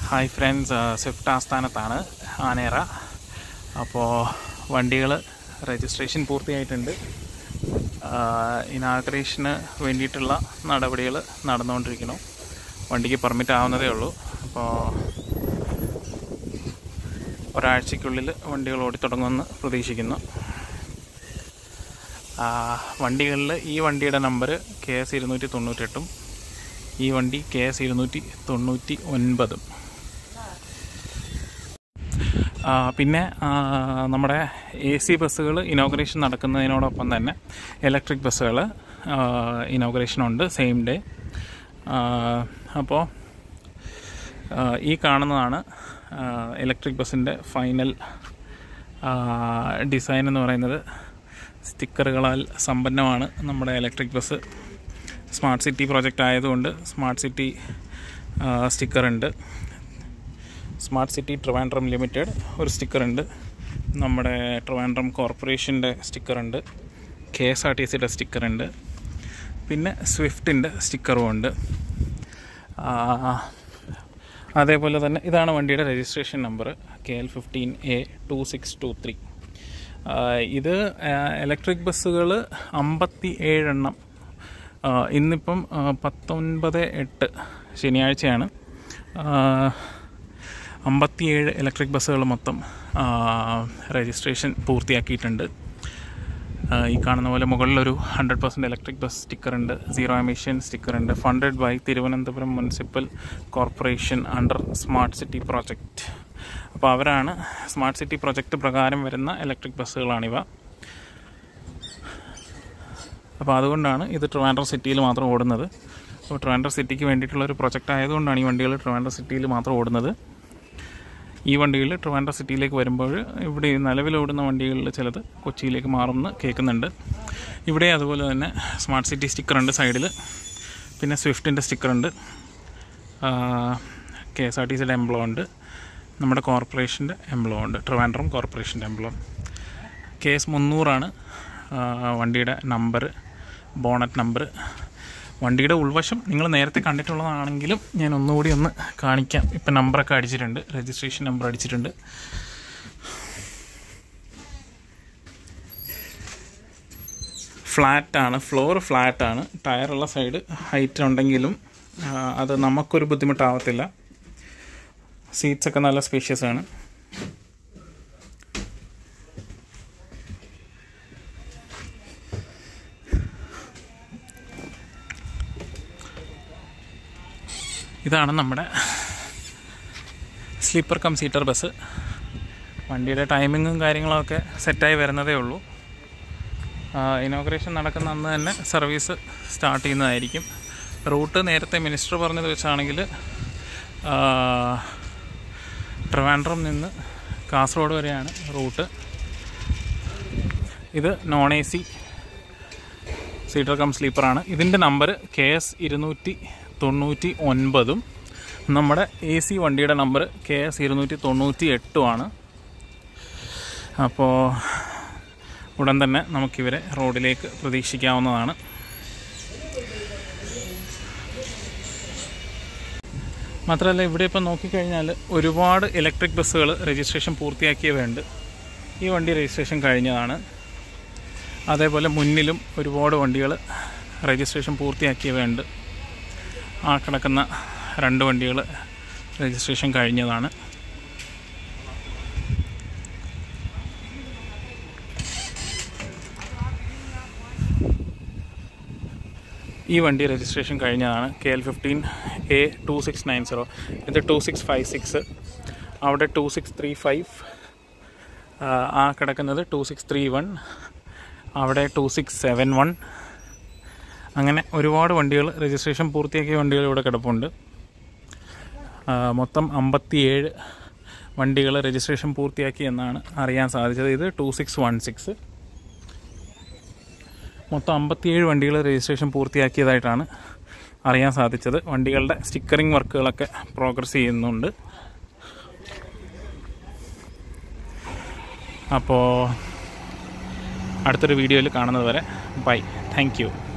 hi friends Swift ആസ്ഥാനത്താണ് ആനേറ അപ്പോൾ വണ്ടികൾ രജിസ്ട്രേഷൻ പൂർത്തിയായിട്ടുണ്ട് ഇനാഗ്രേഷന് വേണ്ടിയിട്ടുള്ള നടപടികൾ നടന്നുകൊണ്ടിരിക്കുന്നു വണ്ടിക്ക് പെർമിറ്റ് ആവുന്നതേ ഉള്ളൂ അപ്പോൾ ഒരാഴ്ചയ്ക്കുള്ളിൽ വണ്ടികൾ ഓടിത്തുടങ്ങുമെന്ന് പ്രതീക്ഷിക്കുന്നു വണ്ടികളിൽ ഈ വണ്ടിയുടെ നമ്പർ കെ എസ് ഇരുന്നൂറ്റി തൊണ്ണൂറ്റെട്ടും ഈ വണ്ടി കെ എസ് ഇരുന്നൂറ്റി തൊണ്ണൂറ്റി ഒൻപതും ആ, പിന്നെ ആ, നമ്മുടെ എ സി ബസ്സുകൾ ഇനോഗ്രേഷൻ നടക്കുന്നതിനോടൊപ്പം തന്നെ ഇലക്ട്രിക് ബസ്സുകൾ ഇനോഗ്രേഷൻ ഉണ്ട് സെയിം ഡേ അപ്പോൾ ഈ കാണുന്നതാണ് ഇലക്ട്രിക് ബസ്സിൻ്റെ ഫൈനൽ ഡിസൈൻ എന്ന് പറയുന്നത് സ്റ്റിക്കറുകളാൽ സമ്പന്നമാണ് നമ്മുടെ electric bus smart city project ആയതുകൊണ്ട് സ്മാർട്ട് സിറ്റി സ്റ്റിക്കർ ഉണ്ട് സ്മാർട്ട് സിറ്റി ട്രിവാൻഡ്രം ലിമിറ്റഡ് ഒരു സ്റ്റിക്കർ ഉണ്ട് നമ്മുടെ ട്രിവാൻഡ്രം കോർപ്പറേഷൻ്റെ സ്റ്റിക്കർ ഉണ്ട് കെ എസ് ആർ ടി സിയുടെ സ്റ്റിക്കർ ഉണ്ട് പിന്നെ സ്വിഫ്റ്റിൻ്റെ സ്റ്റിക്കറും ഉണ്ട് ആ, അതേപോലെ തന്നെ ഇതാണ് വണ്ടിയുടെ registration number K L fifteen A two six two three ഇത് ഇലക്ട്രിക് ബസ്സുകൾ അമ്പത്തി ഏഴെണ്ണം ആ, ഇന്നിപ്പം ആ, പത്തൊൻപത് എട്ട് ശനിയാഴ്ചയാണ് അമ്പത്തിയേഴ് ഇലക്ട്രിക് ബസ്സുകൾ മൊത്തം ആ, രജിസ്ട്രേഷൻ പൂർത്തിയാക്കിയിട്ടുണ്ട് ആ, ഈ കാണുന്ന പോലെ മുകളിലൊരു hundred percent electric bus sticker ഉണ്ട് സീറോ എമിഷൻ സ്റ്റിക്കർ ഉണ്ട് funded by Thiruvananthapuram municipal corporation under smart city project അപ്പോൾ അവരാണ് സ്മാർട്ട് സിറ്റി പ്രോജക്റ്റ് പ്രകാരം വരുന്ന ഇലക്ട്രിക് ബസ്സുകളാണിവ അപ്പോൾ അതുകൊണ്ടാണ് ഇത് ട്രിവാൻഡ്രം സിറ്റിയിൽ മാത്രം ഓടുന്നത് അപ്പോൾ ട്രിവാൻഡ്രം സിറ്റിക്ക് വേണ്ടിയിട്ടുള്ള ഒരു പ്രൊജക്റ്റ് ആയതുകൊണ്ടാണ് ഈ വണ്ടികൾ ട്രിവാൻഡ്രം സിറ്റിയിൽ മാത്രം ഓടുന്നത് ഈ വണ്ടികൾ ട്രിവാൻഡ്രം സിറ്റിയിലേക്ക് വരുമ്പോൾ ഇവിടെ ഈ നിലവിൽ ഓടുന്ന വണ്ടികളിൽ ചിലത് കൊച്ചിയിലേക്ക് മാറുമെന്ന് കേൾക്കുന്നുണ്ട് ഇവിടെ അതുപോലെ തന്നെ സ്മാർട്ട് സിറ്റി സ്റ്റിക്കർ ഉണ്ട് സൈഡിൽ പിന്നെ സ്വിഫ്റ്റിൻ്റെ സ്റ്റിക്കർ ഉണ്ട് കെ എസ് ആർ ടി സിയുടെ എംബ്ലം ഉണ്ട് നമ്മുടെ കോർപ്പറേഷൻ്റെ എംബ്ലം ഉണ്ട് ട്രിവാൻഡ്രം കോർപ്പറേഷൻ്റെ എംബ്ലം കെ എസ് മുന്നൂറാണ് ആ, വണ്ടിയുടെ നമ്പർ ബോണറ്റ് നമ്പർ വണ്ടിയുടെ ഉൾവശം നിങ്ങൾ നേരത്തെ കണ്ടിട്ടുള്ളതാണെങ്കിലും ഞാൻ ഒന്നുകൂടി ഒന്ന് കാണിക്കാം ഇപ്പം നമ്പറൊക്കെ അടിച്ചിട്ടുണ്ട് രജിസ്ട്രേഷൻ നമ്പർ അടിച്ചിട്ടുണ്ട് ഫ്ലാറ്റാണ് ഫ്ലോർ ഫ്ലാറ്റാണ് ടയറുള്ള സൈഡ് ഹൈറ്റ് ഉണ്ടെങ്കിലും ആ, അത് നമുക്കൊരു ബുദ്ധിമുട്ടാവത്തില്ല സീറ്റ്സ് ഒക്കെ നല്ല സ്പേഷ്യസ് ആണ് ഇതാണ് നമ്മുടെ സ്ലീപ്പർ കം സീറ്റർ ബസ് വണ്ടിയുടെ ടൈമിങ്ങും കാര്യങ്ങളൊക്കെ സെറ്റായി വരുന്നതേ ഉള്ളൂ ഇനോഗ്രേഷൻ നടക്കുന്ന അന്ന് തന്നെ സർവീസ് സ്റ്റാർട്ട് ചെയ്യുന്നതായിരിക്കും റൂട്ട് നേരത്തെ മിനിസ്റ്റർ പറഞ്ഞത് വെച്ചാണെങ്കിൽ ട്രിവാൻഡ്രം നിന്ന് കാസർഗോഡ് വരെയാണ് റൂട്ട് ഇത് non A C seater cum സ്ലീപ്പറാണ് ഇതിൻ്റെ നമ്പർ കെ എസ് ഇരുന്നൂറ്റി തൊണ്ണൂറ്റി ഒൻപതും നമ്മുടെ എ സി വണ്ടിയുടെ നമ്പർ കെ എസ് ഇരുന്നൂറ്റി തൊണ്ണൂറ്റി എട്ടുമാണ് അപ്പോൾ ഉടൻ തന്നെ നമുക്കിവരെ റോഡിലേക്ക് പ്രതീക്ഷിക്കാവുന്നതാണ് മാത്രമല്ല ഇവിടെ ഇപ്പം നോക്കിക്കഴിഞ്ഞാൽ ഒരുപാട് ഇലക്ട്രിക് ബസ്സുകൾ രജിസ്ട്രേഷൻ പൂർത്തിയാക്കിയവയുണ്ട് ഈ വണ്ടി രജിസ്ട്രേഷൻ കഴിഞ്ഞതാണ് അതേപോലെ മുന്നിലും ഒരുപാട് വണ്ടികൾ രജിസ്ട്രേഷൻ പൂർത്തിയാക്കിയവയുണ്ട് ആ കിടക്കുന്ന രണ്ട് വണ്ടികൾ രജിസ്ട്രേഷൻ കഴിഞ്ഞതാണ് ഈ വണ്ടി രജിസ്ട്രേഷൻ കഴിഞ്ഞതാണ് K L fifteen A two six nine zero ഇത് ടു സിക്സ് ഫൈവ് സിക്സ് അവിടെ ടു സിക്സ് ത്രീ ഫൈവ് ആ കിടക്കുന്നത് ടു സിക്സ് ത്രീ വൺ അവിടെ ടു സിക്സ് സെവൻ വൺ അങ്ങനെ ഒരുപാട് വണ്ടികൾ രജിസ്ട്രേഷൻ പൂർത്തിയാക്കിയ വണ്ടികൾ ഇവിടെ കിടപ്പുണ്ട് ആ, മൊത്തം അമ്പത്തിയേഴ് വണ്ടികൾ രജിസ്ട്രേഷൻ പൂർത്തിയാക്കി എന്നാണ് അറിയാൻ സാധിച്ചത് ഇത് ടു സിക്സ് വൺ സിക്സ് മൊത്തം അമ്പത്തിയേഴ് വണ്ടികൾ രജിസ്ട്രേഷൻ പൂർത്തിയാക്കിയതായിട്ടാണ് അറിയാൻ സാധിച്ചത് വണ്ടികളുടെ സ്റ്റിക്കറിംഗ് വർക്കുകളൊക്കെ പ്രോഗ്രസ് ചെയ്യുന്നുണ്ട് അപ്പോൾ അടുത്തൊരു വീഡിയോയിൽ കാണുന്നത് വരെ ബൈ താങ്ക് യു